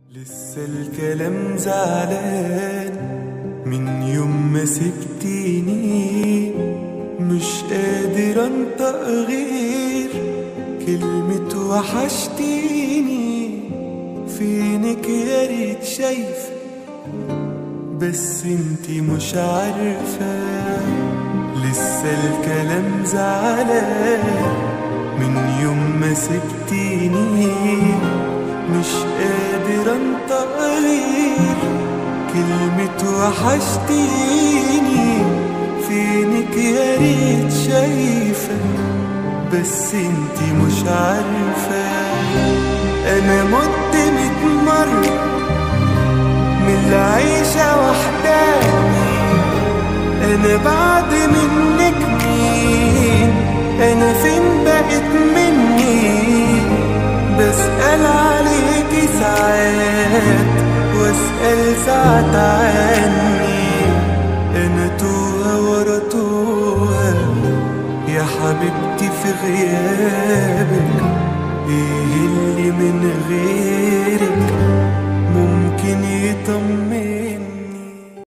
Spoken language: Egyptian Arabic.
لسه الكلام زعلان من يوم ما سبتيني مش قادر انطق غير كلمة وحشتيني فينك يا ريت شايف بس انتي مش عارفة لسه الكلام زعلان من يوم ما سبتيني مش قادر انطق غير كلمة وحشتيني فينك يا ريت شايفة بس انتي مش عارفة انا مت ميت مرة من العيشة وحداني انا بعد منك مين انا فين بقيت مني بسأل عليكي ساعات واسأل ساعات عني انا توها ورا توها يا حبيبتي في غيابك ايه اللي من غيرك ممكن يطمن